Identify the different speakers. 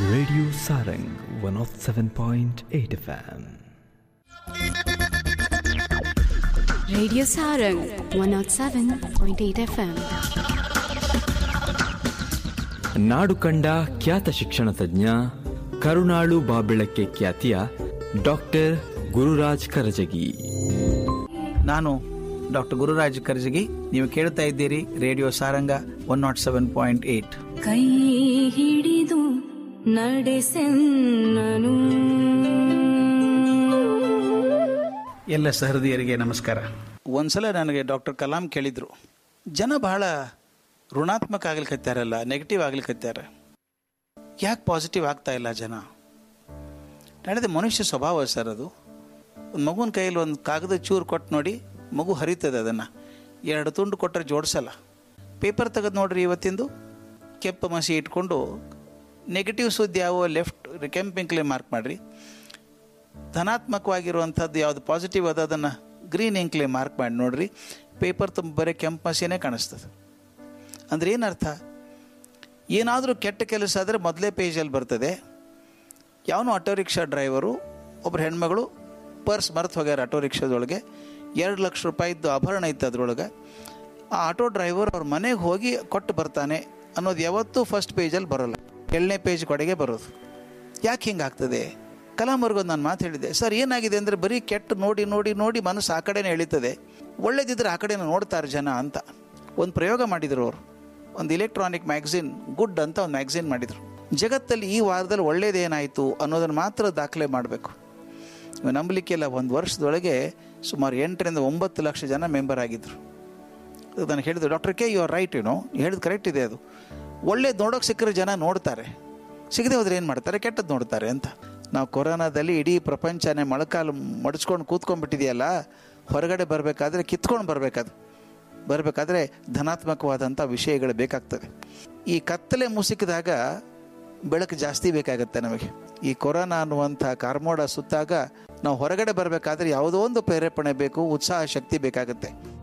Speaker 1: Radio Sarang 107.8 FM.
Speaker 2: Radio Sarang 107.8 FM.
Speaker 1: ನಾಡು ಕಂಡ ಖ್ಯಾತ ಶಿಕ್ಷಣ ತಜ್ಞ ಕರುಣಾಳು ಬಾಬೆಳಕ್ಕೆ ಖ್ಯಾತಿಯ ಡಾಕ್ಟರ್ ಗುರುರಾಜ್ ಕರಜಗಿ
Speaker 3: ನಾನು ಡಾಕ್ಟರ್ ಗುರುರಾಜ್ ಕರ್ಜಗಿ ನೀವು ಕೇಳ್ತಾ ಇದ್ದೀರಿ radio Saranga one nought seven point eight
Speaker 4: ಕೈ ಹಿಡಿದು ನಡೆಸೆನ್ನನು
Speaker 3: ಎಲ್ಲ ಸಹೃದಯರಿಗೆ ನಮಸ್ಕಾರ ಒಂದ್ಸಲ ನನಗೆ ಡಾಕ್ಟರ್ ಕಲಾಂ ಕೇಳಿದ್ರು ಜನ ಬಹಳ ಋಣಾತ್ಮಕ ಆಗ್ಲಿಕ್ಕತ್ತಾರಲ್ಲ ನೆಗೆಟಿವ್ ಆಗ್ಲಿಕ್ಕತ್ತಾರ ಯಾಕೆ ಪಾಸಿಟಿವ್ ಆಗ್ತಾ ಇಲ್ಲ ಜನ ಹೇಳಿದೆ ಮನುಷ್ಯ ಸ್ವಭಾವ ಸರ್ ಅದು ಒಂದು ಮಗುವಿನ ಕೈಯಲ್ಲಿ ಒಂದು ಕಾಗದ ಚೂರು ಕೊಟ್ಟು ನೋಡಿ ಮಗು ಹರಿತದೆ ಅದನ್ನು ಎರಡು ತುಂಡು ಕೊಟ್ಟರೆ ಜೋಡಿಸಲ್ಲ ಪೇಪರ್ ತೆಗೆದು ನೋಡ್ರಿ ಇವತ್ತಿಂದು ಕೆಂಪು ಮಸಿ ಇಟ್ಕೊಂಡು ನೆಗೆಟಿವ್ ಸುದ್ದಿ ಯಾವ ಲೆಫ್ಟ್ ಕೆಂಪಿಂಕ್ಲೆ ಮಾರ್ಕ್ ಮಾಡಿರಿ ಧನಾತ್ಮಕವಾಗಿರುವಂಥದ್ದು ಯಾವುದು ಪಾಸಿಟಿವ್ ಅದ ಅದನ್ನು ಗ್ರೀನ್ ಇಂಕ್ಲೆ ಮಾರ್ಕ್ ಮಾಡಿ ನೋಡ್ರಿ ಪೇಪರ್ ತುಂಬ ಬರೀ ಕೆಂಪು ಮಸಿನೇ ಕಾಣಿಸ್ತದೆ ಅಂದ್ರೆ ಏನರ್ಥ ಏನಾದರೂ ಕೆಟ್ಟ ಕೆಲಸ ಆದರೆ ಮೊದಲೇ ಪೇಜಲ್ಲಿ ಬರ್ತದೆ ಯಾವನೋ ಆಟೋ ರಿಕ್ಷಾ ಡ್ರೈವರು ಒಬ್ಬರು ಹೆಣ್ಮಗಳು ಪರ್ಸ್ ಮರೆತು ಹೋಗ್ಯಾರ ಆಟೋ ರಿಕ್ಷಾದೊಳಗೆ ಎರಡು ಲಕ್ಷ ರೂಪಾಯಿದ್ದು ಆಭರಣ ಇತ್ತು ಅದ್ರೊಳಗೆ ಆ ಆಟೋ ಡ್ರೈವರ್ ಅವ್ರ ಮನೆಗೆ ಹೋಗಿ ಕೊಟ್ಟು ಬರ್ತಾನೆ ಅನ್ನೋದು ಯಾವತ್ತೂ ಫಸ್ಟ್ ಪೇಜಲ್ಲಿ ಬರೋಲ್ಲ ಏಳನೇ ಪೇಜ್ ಕಡೆಗೆ ಬರೋದು ಯಾಕೆ ಹಿಂಗಾಗ್ತದೆ ಕಲಾಮರ್ಗೊಂದು ನಾನು ಮಾತು ಹೇಳಿದೆ ಸರ್ ಏನಾಗಿದೆ ಅಂದರೆ ಬರೀ ಕೆಟ್ಟ ನೋಡಿ ನೋಡಿ ನೋಡಿ ಮನಸ್ಸು ಆ ಕಡೆನೇ ಎಳಿತದೆ ಒಳ್ಳೇದಿದ್ರೆ ಆ ಕಡೆನೇ ನೋಡ್ತಾರೆ ಜನ ಅಂತ ಒಂದು ಪ್ರಯೋಗ ಮಾಡಿದರು ಅವರು ಒಂದು ಇಲೆಕ್ಟ್ರಾನಿಕ್ ಮ್ಯಾಗ್ಝಿನ್ ಗುಡ್ ಅಂತ ಒಂದು ಮ್ಯಾಗ್ಝಿನ್ ಮಾಡಿದರು ಜಗತ್ತಲ್ಲಿ ಈ ವಾರದಲ್ಲಿ ಒಳ್ಳೇದೇನಾಯಿತು ಅನ್ನೋದನ್ನು ಮಾತ್ರ ದಾಖಲೆ ಮಾಡಬೇಕು ನೀವು ನಂಬಲಿಕ್ಕೆಲ್ಲ ಒಂದು ವರ್ಷದೊಳಗೆ ಸುಮಾರು ಎಂಟರಿಂದ ಒಂಬತ್ತು ಲಕ್ಷ ಜನ ಮೆಂಬರ್ ಆಗಿದ್ದರು ನಾನು ಹೇಳಿದ್ರು doctor K U R right ಏನೋ ಹೇಳಿದ್ ಕರೆಕ್ಟ್ ಇದೆ ಅದು ಒಳ್ಳೇದು ನೋಡೋಕೆ ಸಿಕ್ಕರೆ ಜನ ನೋಡ್ತಾರೆ ಸಿಗದೆ ಹೋದ್ರೆ ಏನು ಮಾಡ್ತಾರೆ ಕೆಟ್ಟದ್ದು ನೋಡ್ತಾರೆ ಅಂತ ನಾವು ಕೊರೋನಾದಲ್ಲಿ ಇಡೀ ಪ್ರಪಂಚನೇ ಮೊಳಕಾಲು ಮಡಚ್ಕೊಂಡು ಕೂತ್ಕೊಂಡ್ಬಿಟ್ಟಿದೆಯಲ್ಲ ಹೊರಗಡೆ ಬರಬೇಕಾದ್ರೆ ಕಿತ್ಕೊಂಡು ಬರಬೇಕದು ಬರಬೇಕಾದ್ರೆ ಧನಾತ್ಮಕವಾದಂಥ ವಿಷಯಗಳು ಬೇಕಾಗ್ತದೆ ಈ ಕತ್ತಲೆ ಮುಸುಕಿದಾಗ ಬೆಳಕು ಜಾಸ್ತಿ ಬೇಕಾಗುತ್ತೆ ನಮಗೆ ಈ ಕೊರೋನಾ ಅನ್ನುವಂಥ ಕಾರ್ಮೋಡ ಸುತ್ತಾಗ ನಾವು ಹೊರಗಡೆ ಬರಬೇಕಾದ್ರೆ ಯಾವುದೋ ಒಂದು ಪ್ರೇರೇಪಣೆ ಬೇಕು ಉತ್ಸಾಹ ಶಕ್ತಿ ಬೇಕಾಗುತ್ತೆ